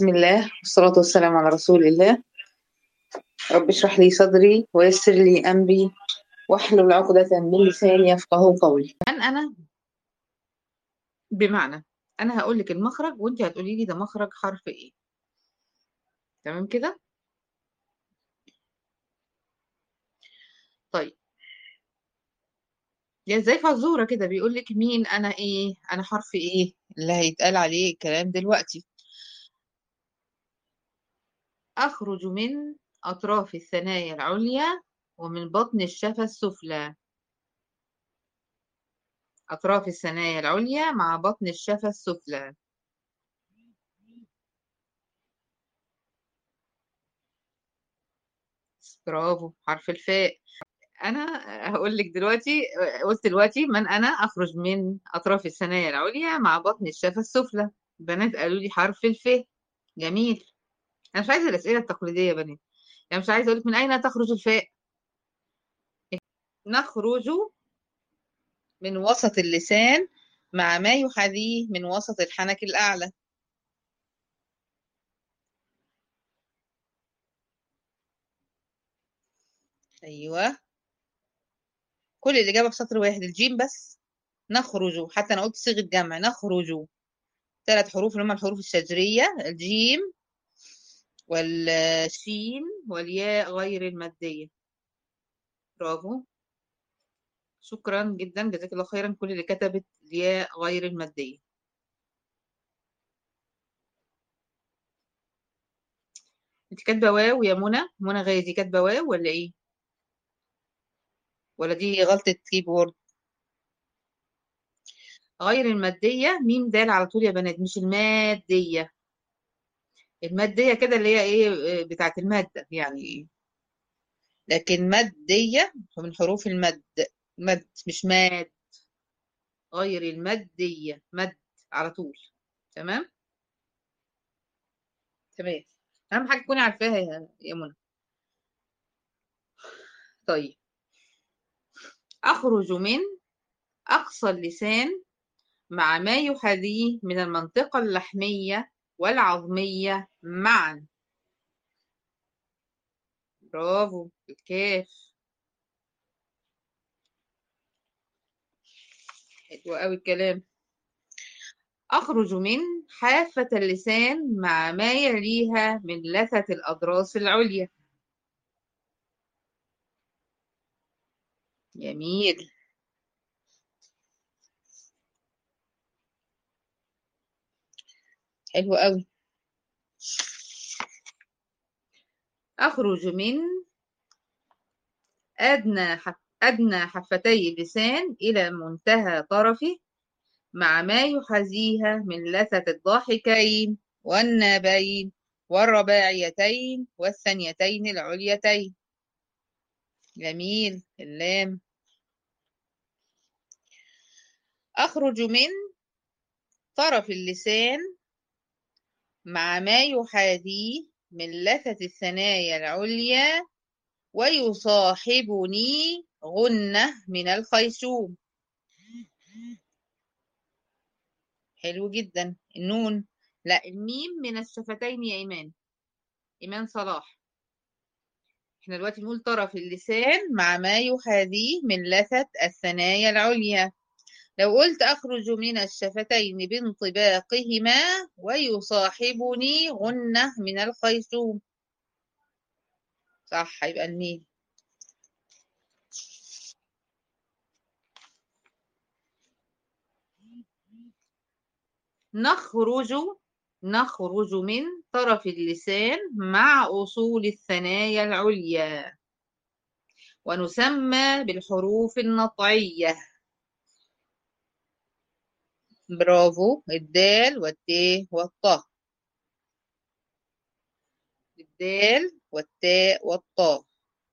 بسم الله والصلاة والسلام على رسول الله رب اشرح لي صدري ويسر لي أمري واحلل عقدة من لساني يفقه قولي من أنا بمعنى أنا هقول لك المخرج وأنت هتقولي لي ده مخرج حرف إيه تمام كده طيب يا زي فزورة كده بيقول لك مين أنا إيه أنا حرف إيه اللي هيتقال عليه الكلام دلوقتي أخرج من أطراف الثنايا العليا ومن بطن الشفة السفلى أطراف الثنايا العليا مع بطن الشفة السفلى برافو حرف الفاء أنا هقول لك دلوقتي قلت دلوقتي من أنا أخرج من أطراف الثنايا العليا مع بطن الشفة السفلى بنات قالوا لي حرف الفاء جميل أنا مش عايزة الأسئلة التقليدية يا بنات يعني مش عايزة أقول لك من أين تخرج الفاء نخرج من وسط اللسان مع ما يحاذيه من وسط الحنك الأعلى أيوة كل الإجابة في سطر واحد الجيم بس نخرج حتى أنا قلت صيغة جمع نخرج ثلاث حروف اللي هم الحروف الشجرية الجيم والشين والياء غير المادية برافو شكرا جدا جزاك الله خيرا كل اللي كتبت الياء غير المادية انت كاتبة واو يا منى منى غازي كاتبة واو ولا ايه ولا دي غلطة كيبورد غير المادية ميم دال على طول يا بنات مش المادية المادية كده اللي هي ايه بتاعت المادة يعني ايه لكن مادية من حروف المد مد مش ماد غير المادية مد على طول تمام تمام أهم حاجة تكوني عارفاها يا يا منى طيب أخرج من أقصى اللسان مع ما يحاذيه من المنطقة اللحمية والعظمية معا برافو الكاف حلو قوي الكلام أخرج من حافة اللسان مع ما يليها من لثة الأضراس العليا جميل حلو قوي أخرج من أدنى حف... أدنى حفتي اللسان إلى منتهى طرفه مع ما يحاذيها من لثة الضاحكين والنابين والرباعيتين والثنيتين العليتين جميل اللام أخرج من طرف اللسان مع ما يحاذيه من لثة الثنايا العليا ويصاحبني غنة من الخيشوم حلو جدا النون لا الميم من الشفتين يا إيمان إيمان صلاح احنا دلوقتي بنقول طرف اللسان مع ما يحاذيه من لثة الثنايا العليا لو قلت أخرج من الشفتين بانطباقهما ويصاحبني غنة من الخيشوم صح يبقى الميم نخرج نخرج من طرف اللسان مع أصول الثنايا العليا ونسمى بالحروف النطعية برافو الدال والتاء والطاء الدال والتاء والطاء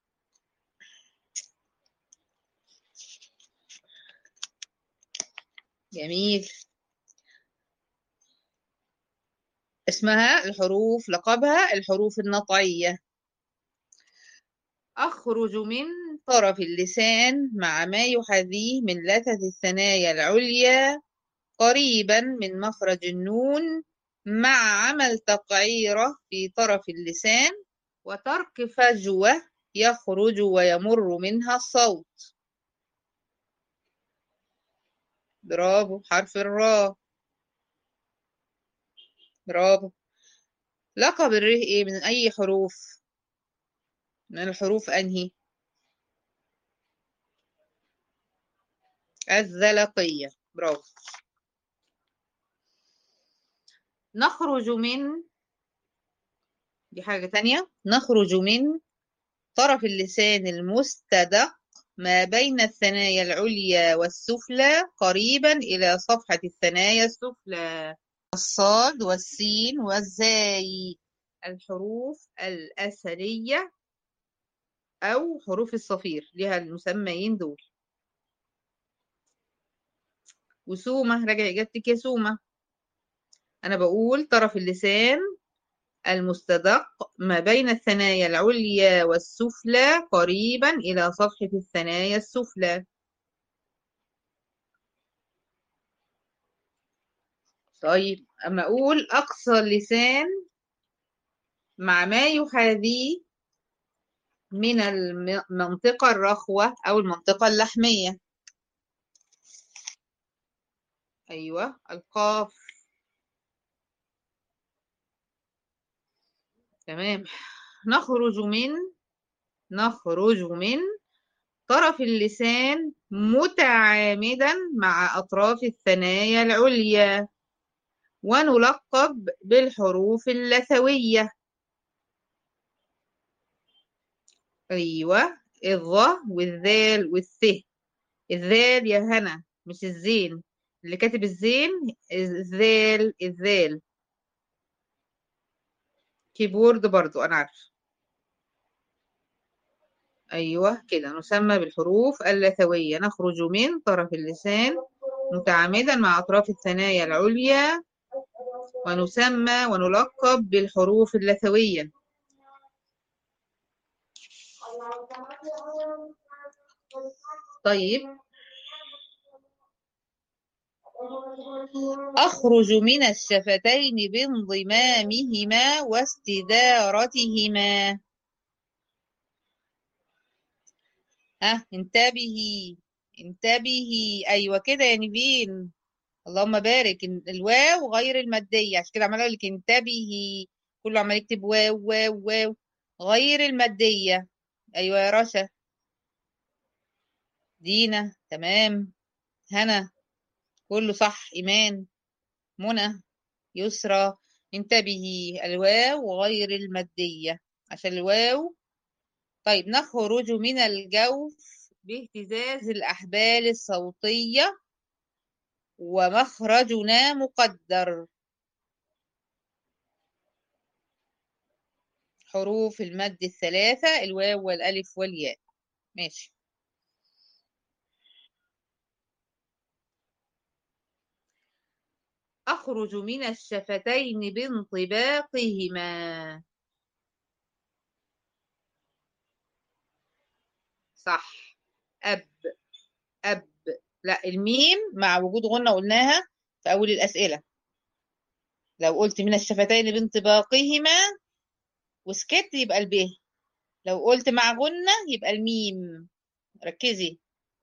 جميل اسمها الحروف لقبها الحروف النطعية أخرج من طرف اللسان مع ما يحاذيه من لثة الثنايا العليا قريبا من مخرج النون مع عمل تقعيرة في طرف اللسان وترك فجوة يخرج ويمر منها الصوت برافو حرف الراء برافو لقب الره ايه من اي حروف من الحروف انهي الزلقية برافو نخرج من دي حاجة تانية نخرج من طرف اللسان المستدق ما بين الثنايا العليا والسفلى قريبا إلى صفحة الثنايا السفلى الصاد والسين والزاي الحروف الأثرية أو حروف الصفير لها المسميين دول وسومة راجع إجابتك يا سومة أنا بقول طرف اللسان المستدق ما بين الثنايا العليا والسفلى قريبا إلى صفحة الثنايا السفلى طيب أما أقول أقصى اللسان مع ما يحاذيه من المنطقة الرخوة أو المنطقة اللحمية أيوة القاف تمام نخرج من نخرج من طرف اللسان متعامدا مع أطراف الثنايا العليا ونلقب بالحروف اللثوية أيوة الظ والذال والث الذال يا هنا مش الزين اللي كاتب الزين الذال الذال كيبورد برضو أنا عارفة أيوة كده نسمى بالحروف اللثوية نخرج من طرف اللسان متعامدا مع أطراف الثنايا العليا ونسمى ونلقب بالحروف اللثوية طيب أخرج من الشفتين بانضمامهما واستدارتهما ها انتبهي انتبهي أيوة كده يا نيفين اللهم بارك الواو غير المادية عشان كده عمال أقول لك انتبهي كله عمال يكتب واو واو واو غير المادية أيوة يا رشا دينا تمام هنا كله صح إيمان منى يسرى انتبهي الواو غير المادية عشان الواو طيب نخرج من الجوف باهتزاز الأحبال الصوتية ومخرجنا مقدر حروف المد الثلاثة الواو والألف والياء ماشي أخرج من الشفتين بانطباقهما صح أب أب لا الميم مع وجود غنة قلناها في أول الأسئلة لو قلت من الشفتين بانطباقهما وسكت يبقى الب لو قلت مع غنة يبقى الميم ركزي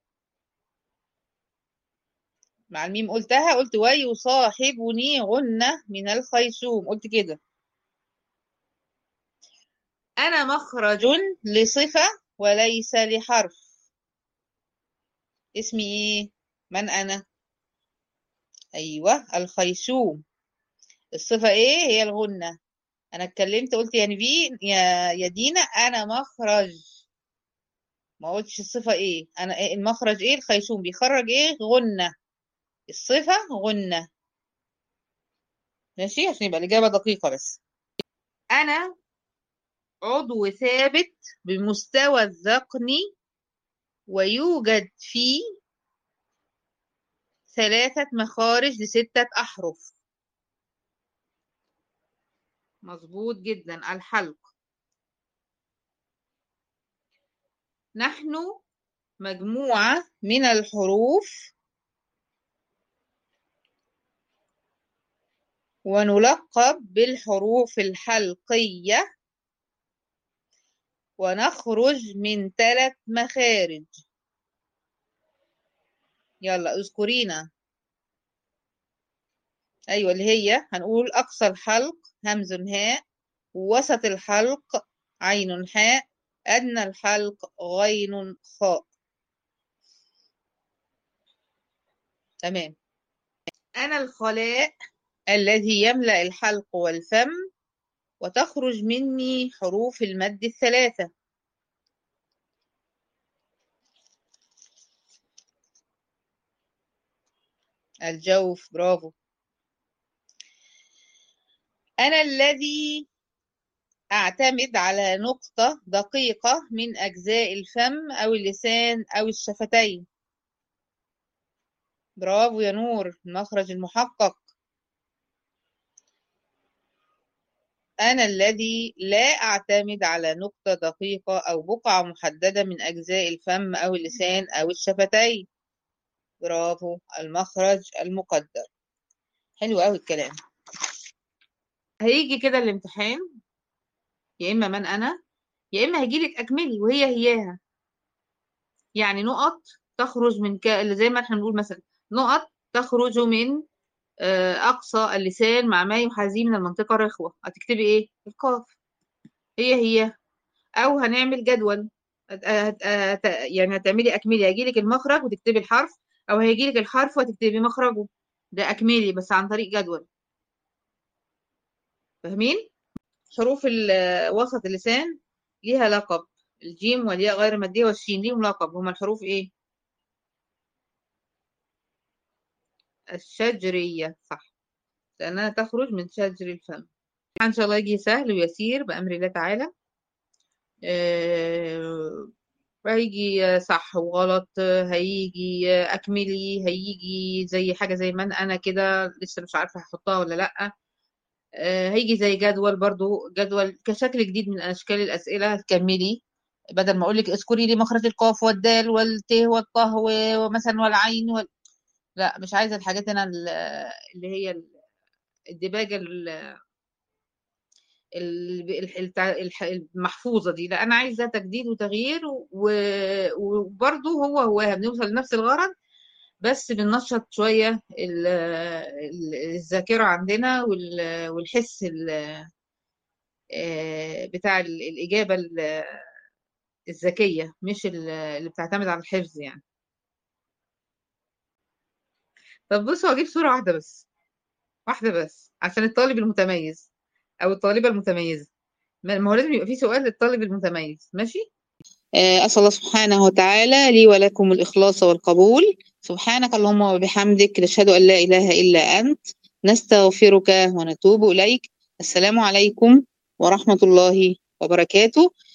مع الميم قلتها قلت ويصاحبني غنة من الخيشوم قلت كده أنا مخرج لصفة وليس لحرف اسمي ايه من أنا أيوة الخيشوم الصفة ايه هي الغنة أنا اتكلمت قلت يا نبي يا يا دينا أنا مخرج ما قلتش الصفة ايه أنا إيه المخرج ايه الخيشوم بيخرج ايه غنة الصفة غنة ماشي عشان يبقى الإجابة دقيقة بس أنا عضو ثابت بمستوى الذقن ويوجد فيه ثلاثة مخارج لستة أحرف مظبوط جدا الحلق نحن مجموعة من الحروف ونلقب بالحروف الحلقية ونخرج من ثلاث مخارج يلا اذكرينا أيوة اللي هي هنقول أقصى الحلق همز هاء وسط الحلق عين حاء أدنى الحلق غين خاء تمام أنا الخلاء الذي يملأ الحلق والفم وتخرج مني حروف المد الثلاثة الجوف برافو أنا الذي أعتمد على نقطة دقيقة من أجزاء الفم أو اللسان أو الشفتين برافو يا نور المخرج المحقق أنا الذي لا أعتمد على نقطة دقيقة أو بقعة محددة من أجزاء الفم أو اللسان أو الشفتين برافو المخرج المقدر حلو أوي الكلام هيجي كده الامتحان يا إما من أنا يا إما هيجيلك أكملي وهي هياها يعني نقط تخرج من ك... زي ما احنا بنقول مثلا نقط تخرج من أقصى اللسان مع ما يحاذيه من المنطقة الرخوة هتكتبي إيه؟ القاف هي هي أو هنعمل جدول هت... هت... هت... يعني هتعملي أكملي هيجيلك المخرج وتكتبي الحرف أو هيجيلك الحرف وتكتبي مخرجه ده أكملي بس عن طريق جدول فاهمين؟ حروف وسط اللسان ليها لقب الجيم والياء غير المادية والشين ليهم لقب هما الحروف إيه؟ الشجرية صح لأنها تخرج من شجر الفم إن شاء الله يجي سهل ويسير بأمر الله تعالى أه هيجي صح وغلط هيجي أكملي هيجي زي حاجة زي من أنا كده لسه مش عارفة هحطها ولا لأ أه هيجي زي جدول برضو جدول كشكل جديد من أشكال الأسئلة تكملي بدل ما أقولك اذكري لي مخرج القاف والدال والت والطه ومثلا والعين وال... لا مش عايزة الحاجات أنا اللي هي الدباجة المحفوظة دي لا أنا عايزة تجديد وتغيير وبرضه هو هو بنوصل لنفس الغرض بس بننشط شوية الذاكرة عندنا والحس بتاع الإجابة الذكية مش اللي بتعتمد على الحفظ يعني طب بصوا هجيب صورة واحدة بس واحدة بس عشان الطالب المتميز أو الطالبة المتميزة ما هو لازم يبقى في سؤال للطالب المتميز ماشي أسأل الله سبحانه وتعالى لي ولكم الإخلاص والقبول سبحانك اللهم وبحمدك نشهد أن لا إله إلا أنت نستغفرك ونتوب إليك السلام عليكم ورحمة الله وبركاته